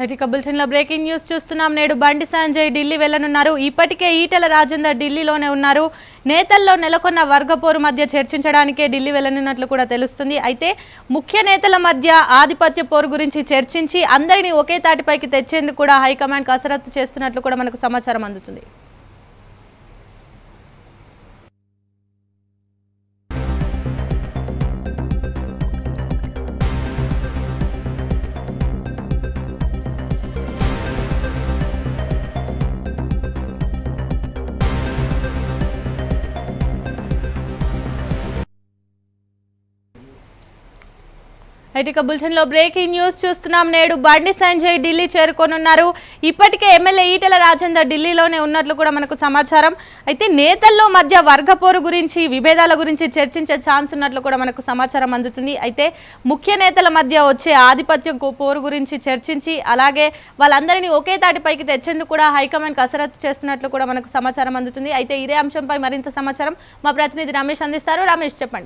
ఇక బులెటిన్ లో breaking news చూస్తున్నాం నేడు బండి సంజయ్ ఢిల్లీ వెళ్లనున్నారు ఇప్పటికే ఈటెల రాజేందర్ ఢిల్లీలోనే ఉన్నారు నేతల్లో నెలకొన్న వర్గపోరు మధ్య చర్చించడానికే ఢిల్లీ వెళ్లనున్నట్లు కూడా తెలుస్తుంది అయితే ముఖ్య నేతల మధ్య ఆధిపత్య పోరు గురించి చర్చించి అందరినీ ఒకే తాటిపైకి తెచ్చేందుకు కూడా హైకమాండ్ కసరత్తు చేస్తున్నట్లు కూడా మనకు సమాచారం అందుతుంది అయితే ఇక బులెటిన్ లో బ్రేకింగ్ న్యూస్ చూస్తున్నాం నేడు బండి సంజయ్ ఢిల్లీ చేరుకోనున్నారు ఇప్పటికే ఎమ్మెల్యే ఈటెల రాజేందర్ ఢిల్లీలోనే ఉన్నట్లు కూడా మనకు సమాచారం అయితే నేతల్లో మధ్య వర్గపోరు గురించి విభేదాల గురించి చర్చించే ఛాన్స్ ఉన్నట్లు కూడా మనకు సమాచారం అందుతుంది అయితే ముఖ్య నేతల మధ్య వచ్చే ఆధిపత్యం కో- పోరు గురించి చర్చించి అలాగే వాళ్ళందరినీ ఒకే తాటిపైకి తెచ్చేందుకు కూడా హైకమాండ్ కసరత్తు చేస్తున్నట్లు కూడా మనకు సమాచారం అందుతుంది అయితే ఇదే అంశంపై మరింత సమాచారం మా ప్రతినిధి రమేష్ అందిస్తారు రమేష్ చెప్పండి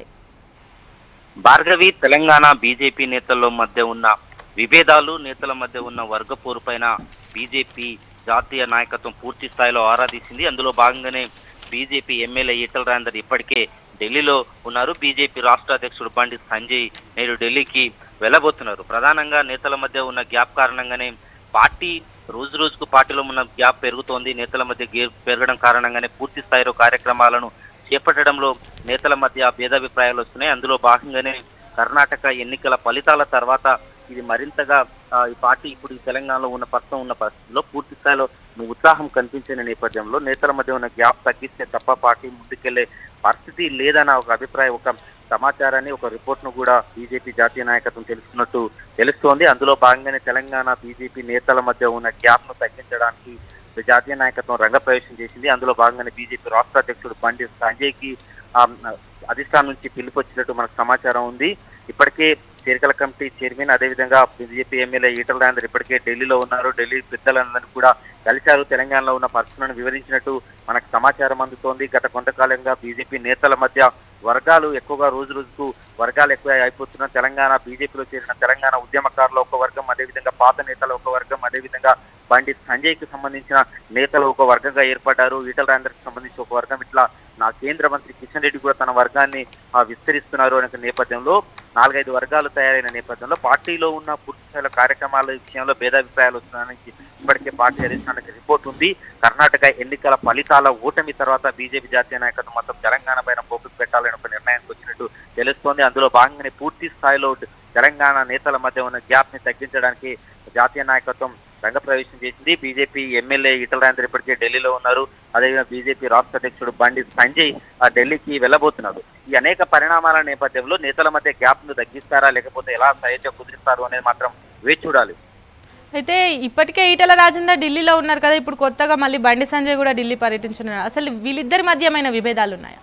భార్గవి తెలంగాణ బీజేపీ నేతల మధ్య ఉన్న విభేదాలు నేతల మధ్య ఉన్న వర్గపోరు పైన బీజేపీ జాతీయ నాయకత్వం పూర్తి స్థాయిలో ఆరా తీసింది అందులో భాగంగానే బీజేపీ ఎమ్మెల్యే ఈటల రాజేందర్ ఇప్పటికే ఢిల్లీలో ఉన్నారు బీజేపీ రాష్ట్ర అధ్యక్షుడు బండి సంజయ్ నేడు ఢిల్లీకి వెళ్ళబోతున్నారు ప్రధానంగా నేతల మధ్య ఉన్న గ్యాప్ కారణంగానే పార్టీ రోజు రోజుకు పార్టీలో ఉన్న గ్యాప్ పెరుగుతోంది నేతల మధ్య గే- పెరగడం కారణంగానే పూర్తి స్థాయిలో కార్యక్రమాలను చేపట్టడంలో నేతల మధ్య భేదాభిప్రాయాలు వస్తున్నాయి అందులో భాగంగానే కర్ణాటక ఎన్నికల ఫలితాల తర్వాత ఇది మరింతగా ఆ, ఈ పార్టీ ఇప్పుడు ఈ తెలంగాణలో ఉన్న ప్రస్తుతం ఉన్న పరిస్థితుల్లో పూర్తి స్థాయిలో ఉత్సాహం కనిపించిన నేపథ్యంలో నేతల మధ్య ఉన్న గ్యాప్ తగ్గిస్తే తప్ప పార్టీ ముందుకెళ్లే పరిస్థితి లేదన్న ఒక అభిప్రాయం ఒక సమాచారాన్ని ఒక రిపోర్ట్ ను కూడా బీజేపీ జాతీయ నాయకత్వం తెలుసుకున్నట్టు తెలుస్తోంది అందులో భాగంగానే తెలంగాణ బీజేపీ నేతల మధ్య ఉన్న గ్యాప్ ను తగ్గించడానికి జాతీయ నాయకత్వం రంగప్రవేశం చేసింది అందులో భాగంగానే బీజేపీ రాష్ట్ర అధ్యక్షుడు బండి సంజయ్ కి ఆ, అధిష్టానం నుంచి పిలుపు వచ్చినట్టు మనకు సమాచారం ఉంది ఇప్పటికే చేరికల కమిటీ చైర్మన్ అదేవిధంగా బీజేపీ ఎమ్మెల్యే ఈటల రాజేందర్ ఇప్పటికే ఢిల్లీలో ఉన్నారు ఢిల్లీ పెద్దలందరినీ కూడా కలిశారు తెలంగాణలో ఉన్న పరిస్థితులను వివరించినట్టు మనకు సమాచారం అందుతోంది గత కొంతకాలంగా బీజేపీ నేతల మధ్య వర్గాలు ఎక్కువగా రోజు రోజుకు వర్గాలు ఎక్కువ అయిపోతున్న తెలంగాణ బీజేపీలో చేరిన తెలంగాణ ఉద్యమకారుల ఒక వర్గం అదేవిధంగా పాత నేతల ఒక వర్గం అదేవిధంగా బండి సంజయ్ కి సంబంధించిన నేతలు ఒక వర్గంగా ఏర్పడ్డారు ఈటల రాజేందర్కి సంబంధించి ఒక వర్గం ఇట్లా నా కేంద్ర మంత్రి కిషన్ రెడ్డి కూడా తన వర్గాన్ని ఆ, విస్తరిస్తున్నారు అనే నేపథ్యంలో నాలుగైదు వర్గాలు తయారైన నేపథ్యంలో పార్టీలో ఉన్న పూర్తి స్థాయిలో కార్యక్రమాల విషయంలో భేదాభిప్రాయాలు వస్తున్నాయని చెప్పి పార్టీ అధిష్టానానికి రిపోర్ట్ ఉంది కర్ణాటక ఎన్నికల ఫలితాల ఓటమి తర్వాత బీజేపీ జాతీయ నాయకత్వం మొత్తం తెలంగాణ పైన పోపు పెట్టాలని ఒక నిర్ణయానికి వచ్చినట్టు తెలుస్తోంది అందులో భాగంగానే పూర్తి స్థాయిలో తెలంగాణ నేతల మధ్య ఉన్న గ్యాప్ ని తగ్గించడానికి జాతీయ నాయకత్వం రంగప్రవేశం చేసింది బీజేపీ ఎమ్మెల్యే ఈటల రాజేందర్ ఇప్పటికే ఢిల్లీలో ఉన్నారు అదేవిధంగా బీజేపీ రాష్ట్ర అధ్యక్షుడు బండి సంజయ్ ఆ ఢిల్లీకి వెళ్ళబోతున్నారు ఈ అనేక పరిణామాల నేపథ్యంలో నేతల మధ్య గ్యాప్ ను తగ్గిస్తారా లేకపోతే ఎలా సహజ కుదిరిస్తారు అనేది మాత్రం వేచి చూడాలి అయితే ఇప్పటికే ఈటెల రాజేందర్ ఢిల్లీలో ఉన్నారు కదా ఇప్పుడు కొత్తగా మళ్ళీ బండి సంజయ్ కూడా ఢిల్లీ పర్యటించున్నారు అసలు వీళ్ళిద్దరి మధ్య ఏమైనా విభేదాలు ఉన్నాయా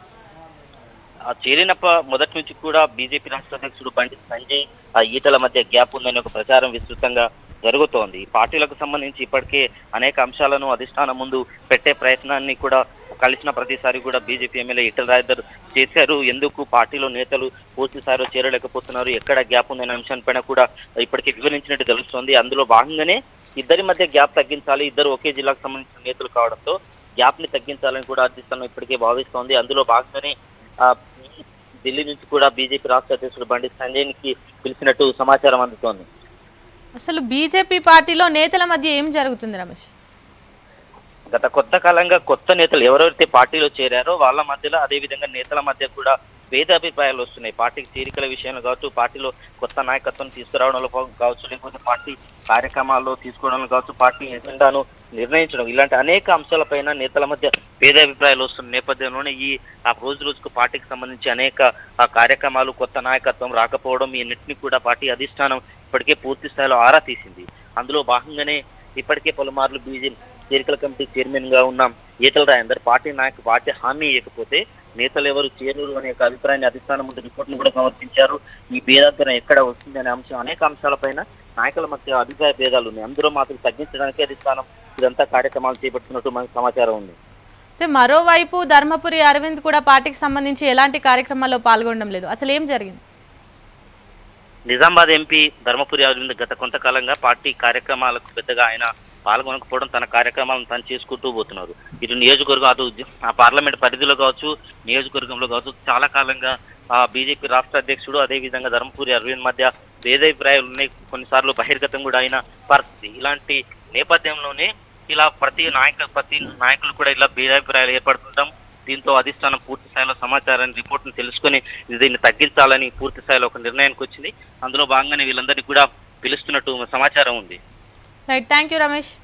ఆ చేరినప్ప మొదటి నుంచి కూడా బీజేపీ రాష్ట్ర అధ్యక్షుడు బండి సంజయ్ ఆ ఈటల మధ్య గ్యాప్ ఉందని ఒక ప్రచారం విస్తృతంగా జరుగుతోంది ఈ పార్టీలకు సంబంధించి ఇప్పటికే అనేక అంశాలను అధిష్టానం ముందు పెట్టే ప్రయత్నాన్ని కూడా కలిసిన ప్రతిసారి కూడా బీజేపీ ఎమ్మెల్యే ఈటల రాజేందర్ చేశారు ఎందుకు పార్టీలో నేతలు పూర్తి స్థాయిలో చేరలేకపోతున్నారు ఎక్కడ గ్యాప్ ఉందనే అంశానిపైన కూడా ఇప్పటికే వివరించినట్టు తెలుస్తోంది అందులో భాగంగానే ఇద్దరి మధ్య గ్యాప్ తగ్గించాలి ఇద్దరు ఒకే జిల్లాకు సంబంధించిన నేతలు కావడంతో గ్యాప్ ని తగ్గించాలని కూడా అధిష్టానం ఇప్పటికే భావిస్తోంది అందులో భాగంగానే ఆ, ఢిల్లీ నుంచి కూడా బీజేపీ రాష్ట్ర అధ్యక్షుడు బండి సంజయ్ కి పిలిచినట్టు సమాచారం అందుతోంది అసలు బీజేపీ పార్టీలో నేతల మధ్య ఏం జరుగుతుంది రమేష్ గత కొత్త కాలంగా కొత్త నేతలు ఎవరెవరైతే పార్టీలో చేరారో వాళ్ళ మధ్యలో అదే విధంగా నేతల మధ్య కూడా భేదాభిప్రాయాలు వస్తున్నాయి పార్టీకి చేరికల విషయంలో కావచ్చు పార్టీలో కొత్త నాయకత్వం తీసుకురావడంలో కావచ్చు లేకపోతే పార్టీ కార్యక్రమాల్లో తీసుకోవడంలో కావచ్చు పార్టీ ఎజెండాను నిర్ణయించడం ఇలాంటి అనేక అంశాలపైన నేతల మధ్య భేదాభిప్రాయాలు వస్తున్న నేపథ్యంలోనే ఈ ఆ రోజు రోజుకు పార్టీకి సంబంధించి అనేక ఆ కార్యక్రమాలు కొత్త నాయకత్వం రాకపోవడం ఈ అన్నింటినీ కూడా పార్టీ అధిష్టానం ఇప్పటికే పూర్తి స్థాయిలో ఆరా తీసింది అందులో భాగంగానే ఇప్పటికే పలుమార్లు బీజేపీ చేరికల కమిటీ చైర్మన్ గా ఉన్న ఈటల రాజేందర్ పార్టీ నాయకు పార్టీ హామీ ఇవ్వకపోతే నేతలు ఎవరు చేరరు అనే ఒక అభిప్రాయాన్ని అధిష్టానం ముందు రిపోర్ట్ను కూడా సమర్పించారు ఈ భేదాగ్రం ఎక్కడ వస్తుంది అనే అంశం అనేక అంశాలపైన నాయకుల మధ్య అభిప్రాయ భేదాలు ఉన్నాయి అందులో మాత్రం తగ్గించడానికి అధిష్టానం ఇదంతా కార్యక్రమాలు చేపడుతున్నట్టు మనకు సమాచారం ఉంది అయితే మరోవైపు ధర్మపురి అరవింద్ కూడా పార్టీకి సంబంధించి ఎలాంటి కార్యక్రమాల్లో పాల్గొనడం లేదు అసలు ఏం జరిగింది నిజామాబాద్ ఎంపీ ధర్మపురి అరవింద్ గత కొంతకాలంగా పార్టీ కార్యక్రమాలకు పెద్దగా ఆయన పాల్గొనకపోవడం తన కార్యక్రమాలను తను చేసుకుంటూ పోతున్నారు ఇటు నియోజకవర్గం అటు ఆ పార్లమెంట్ పరిధిలో కావచ్చు నియోజకవర్గంలో కావచ్చు చాలా కాలంగా ఆ బీజేపీ రాష్ట్ర అధ్యక్షుడు అదే విధంగా ధర్మపురి అరవింద్ మధ్య భేదాభిప్రాయాలు ఉన్నాయి కొన్నిసార్లు బహిర్గతం కూడా అయిన పరిస్థితి ఇలాంటి నేపథ్యంలోనే ఇలా ప్రతి నాయక ప్రతి నాయకులు కూడా ఇలా భేదాభిప్రాయాలు ఏర్పడుతుంటాం దీంతో అధిష్టానం పూర్తి స్థాయిలో సమాచారాన్ని రిపోర్ట్ను తెలుసుకొని దీన్ని తగ్గించాలని పూర్తి స్థాయిలో ఒక నిర్ణయానికి వచ్చింది అందులో భాగంగానే వీళ్ళందరినీ కూడా పిలుస్తున్నట్టు సమాచారం ఉంది రైట్ థ్యాంక్ యూ రమేష్